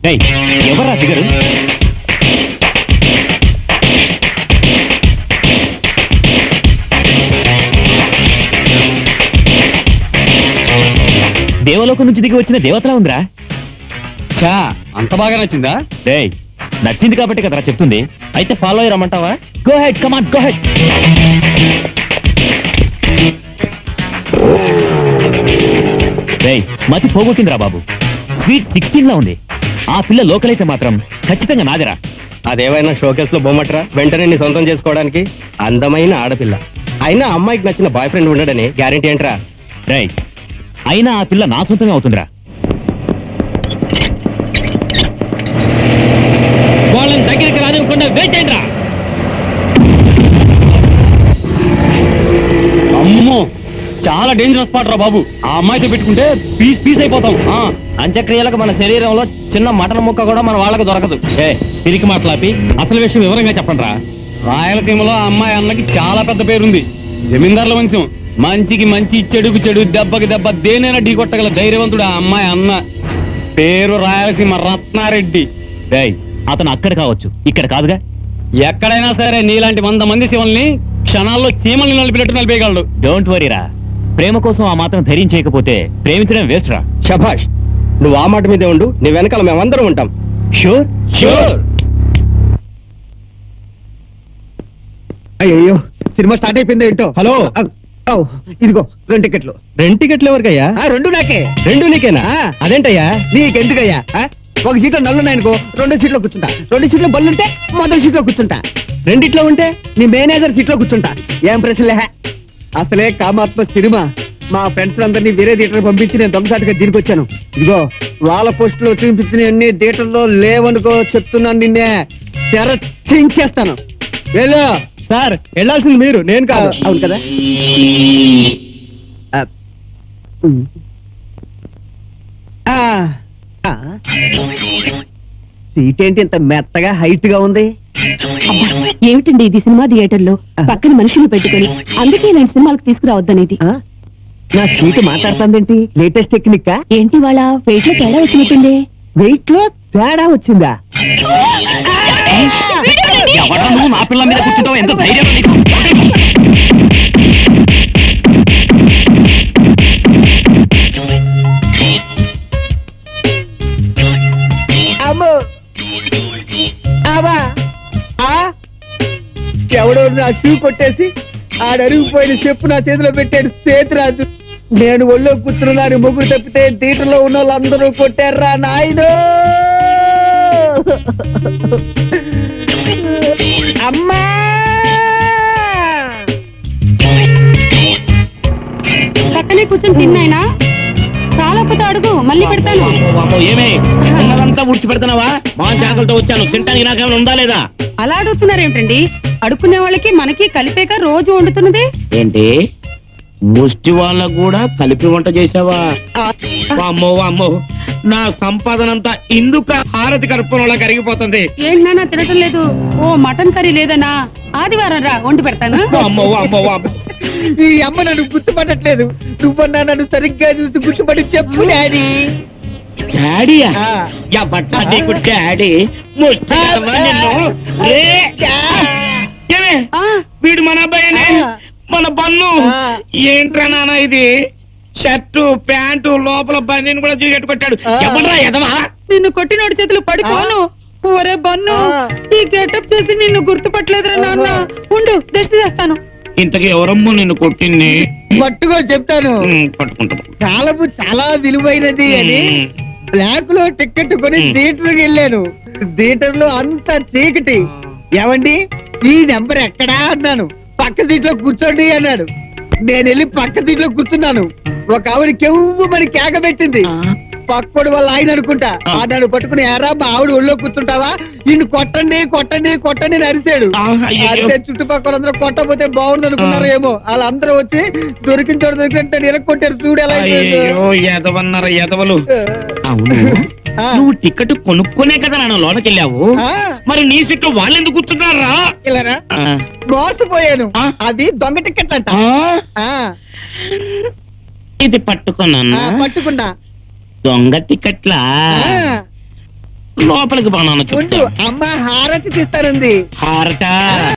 ఏయ్, ఎవరా ఫిగరు దేవలోకం నుంచి దిగి వచ్చిన దేవతలా ఉందిరా చా అంత బాగా నచ్చిందా డేయ్ నచ్చింది కాబట్టి కదరా చెప్తుంది అయితే ఫాలో అయ్యి రమ్మంటావా go ahead come on go ahead డేయ్ మతి పోగొట్టిందిరా బాబు స్వీట్ సిక్స్టీన్ లా ఉంది ఆ పిల్ల లోకల్ అయితే మాత్రం ఖచ్చితంగా నాదిరా అదేమైనా షోకేస్ లో బొమ్మట్రా వెంటనే నీ సొంతం చేసుకోవడానికి అందమైన ఆడపిల్ల అయినా అమ్మాయికి నచ్చిన బాయ్ ఫ్రెండ్ ఉండడని గ్యారెంటీ ఏంట్రా రేయ్ అయినా ఆ పిల్ల నా సొంతమే అవుతుందిరా వాళ్ళని దగ్గరికి రానివ్వకుండా వెయిట్ అయ్యరా అమ్మో చాలా డేంజరస్ స్పాట్ రా బాబు ఆ అమ్మాయితో పెట్టుకుంటే పీస్ పీస్ అయిపోతాం ఆ, అంత్యక్రియలకు మన శరీరంలో చిన్న మటన్ ముక్క కూడా మన వాళ్ళకి దొరకదు ఏ తిరిగి మాట్లాపి అసలు విషయం వివరంగా చెప్పండి రా రాయలసీమలో ఆ అమ్మాయి అన్నకి చాలా పెద్ద పేరుంది జమీందారుల వంశం మంచికి మంచి చెడుకు చెడు దెబ్బకి దెబ్బ దేనైనా ఢీ కొట్టగల ధైర్యవంతుడు ఆ అమ్మాయి అన్న పేరు రాయలసీమ రత్నారెడ్డి రేయ్ అతను అక్కడ కావచ్చు ఇక్కడ కాదుగా ఎక్కడైనా సరే నీలాంటి వంద మంది శివల్ని క్షణాల్లో చీమల్ని నలిపినట్టు నలిపేయగలడు డోంట్ వరీరా ప్రేమ కోసం ఆ మాత్రం ధైర్యం చేయకపోతే ప్రేమించడం వేస్ట్ రా శభాష్ నువ్వు ఆ మాట మీదే ఉండు నీ వెనకాల మేమందరం ఉంటాం షూర్ Sure. అయ్యో సినిమా స్టార్ట్ అయిపోయింది ఏంటో హలో. ఔ, ఇదిగో రెండు టికెట్లు రెండు టికెట్లు ఎవరికయ్యా ఆ, రెండు నాకే రెండు నీకేనా ఆ. అదేంటయ్యా నీకెందుకయ్యా ఆ? ఒక సీట్లో నల్లున్నాయనుకో రెండు సీట్లో కూర్చుంటా రెండు సీట్లో బల్లుంటే మొదటి సీట్లో కూర్చుంటా రెండిట్లో ఉంటే నీ మేనేజర్ సీట్లో కూర్చుంటా ఏం ప్రశ్నలే అసలే కామాత్మ సినిమా మా ఫ్రెండ్స్ అందరినీ వేరే థియేటర్ పంపించి నేను దొంగసాటుగా దీనికి వచ్చాను ఇదిగో వాళ్ళ పోస్టులో చూపించిన అన్ని థియేటర్లో లేవనుకో చెప్తున్నాను నిన్నే తెర చించేస్తాను వెళ్ళు సార్ వెళ్ళాల్సింది మీరు నేను ఆ, అవును కదా ఆ, ఉమ్. ఆ, ఆ. సీట్ ఏంటి ఇంత మెత్తగా హైట్ గా ఉంది అబ్బా, ఏమిటండి ఇది సినిమా థియేటర్ లో పక్కన మనుషులు పెట్టుకొని అందుకే ఇలాంటి సినిమాలకు తీసుకురావద్దనేది ఆ? నా సీటు మాట్లాడుతుందేంటి లేటెస్ట్ టెక్నిక్ ఏంటి వాళ్ళ వెయిట్ లో తేడా వచ్చినట్టుంది వెయిట్ లో తేడా వచ్చిందా ఎవడ్రా నువ్వు నా పిల్ల మీద కూర్చుంటావు ఎంత ధైర్యం నీకు అమ్మో ఆవా ఆ ఎవడో నా షూ కొట్టేసి ఆడరిగిపోయిన చెప్పు నా చేతిలో పెట్టాడు సేతురాజు నేను ఒళ్ళో కూర్చున్నాను ముగ్గురు తప్పితే థియేటర్లో ఉన్న వాళ్ళందరూ కొట్టారా నాయనో అమ్మా పక్కనే కూర్చొని తిన్నాయినా చాలా కొత్త అడుగు మళ్ళీ పెడతాను వామ్మో, ఏమే ఉన్నదంతా ఉడిచి పెడుతున్నావా మా జాగ్రత్తతో వచ్చాను తింటానికి నాకేమైనా ఉందా లేదా అలా అడుగుతున్నారేమిటండి అడుక్కునే వాళ్ళకి మనకి కలిపేక రోజు వండుతున్నదే ఏంటి ముష్టి వాళ్ళకు కూడా కలిపి వంట చేసావా వామ్మో వామ్మో నా సంపాదన అంతా ఇందుక హారతి కడుపున వాళ్ళ కరిగిపోతుంది ఏంటి నాన్న తినటం లేదు ఓ మటన్ కర్రీ లేదనా ఆదివారం రా వండి పెడతాను వామ్మో వామ్మో వామ్మో ఈ అమ్మ నన్ను గుర్తుపట్టట్లేదు నువ్వన్నా నన్ను సరిగ్గా చూసి గుర్తుపట్టి చెప్పు డాడీ డాడీయా ఆ. యా బట్టా నీకు డాడీ ముష్టి వాళ్ళవా నిన్ను? రే. ఏమే? ఆ, వీడు మన అబ్బాయినే ఆ. మన బన్ను ఆ. ఏంట్రా నాన్న ఇది షర్టు ప్యాంటు లోపల బన్నీని కూడా చూసి కొట్టాడు ఆ. ఎవడ్రా ఎదవా నిన్ను కొట్టినోడి చేతులు పడిపోను ఒరే బన్ను ఆ. ఈ గెటప్ చేసి నిన్ను గుర్తుపట్టలేదురా నాన్న ఉండు దృష్టి చేస్తాను ఇంతకి ఎవరమ్మో నిన్ను కొట్టింది పట్టుకో చెప్తాను ఉమ్, పట్టుకుంటా కాలము చాలా విలువైనది అని ఉమ్. బ్లాక్ లో టికెట్ కొని మ్. థియేటర్ వెళ్ళాను థియేటర్ లో అంత చీకటి ఏమండి ఈ నెంబర్ ఎక్కడా అన్నాను పక్క సీట్ లో కూర్చోండి అన్నాడు నేను వెళ్ళి పక్క సీట్ లో కూర్చున్నాను ఒక ఆవిడ కెవ్వు మరి కేక పెట్టింది పక్కోడు వాళ్ళ ఆయన అనుకుంటా ఆ. ఆ నన్ను పట్టుకుని ఎరా మా ఆవిడ ఒళ్ళో కూర్చుంటావా ఇన్ని కొట్టండి కొట్టండి కొట్టండి అని అరిశాడు ఆ, అయ్యయ్యో. అరిసే చుట్టుపక్కల అందరూ కొట్టకపోతే బాగుంది అనుకున్నారు ఏమో వాళ్ళందరూ వచ్చి దొరికిన చోట దొరికినట్టు నిలకొట్టారు చూడు ఎలా అయిపోయిందో. అయ్యో ఎదవన్నారు ఎదవలు అవును ఆ. నువ్వు టికెట్ కొనుక్కునే కదా నాన్న లోనకి వెళ్ళావు ఆ, మరి నీ సీట్లో వాళ్ళు ఎందుకు కూర్చున్నారా ఇలానా మోసపోయాను ఆ. అది దొంగ టికెట్ అంట ఆ, ఇది పట్టుకున్నా ఆ, పట్టుకున్నా దొంగ టికెట్లా ఆ, లోపలికి బాణాను ఉండు అమ్మ హారతి తీస్తానంది హారట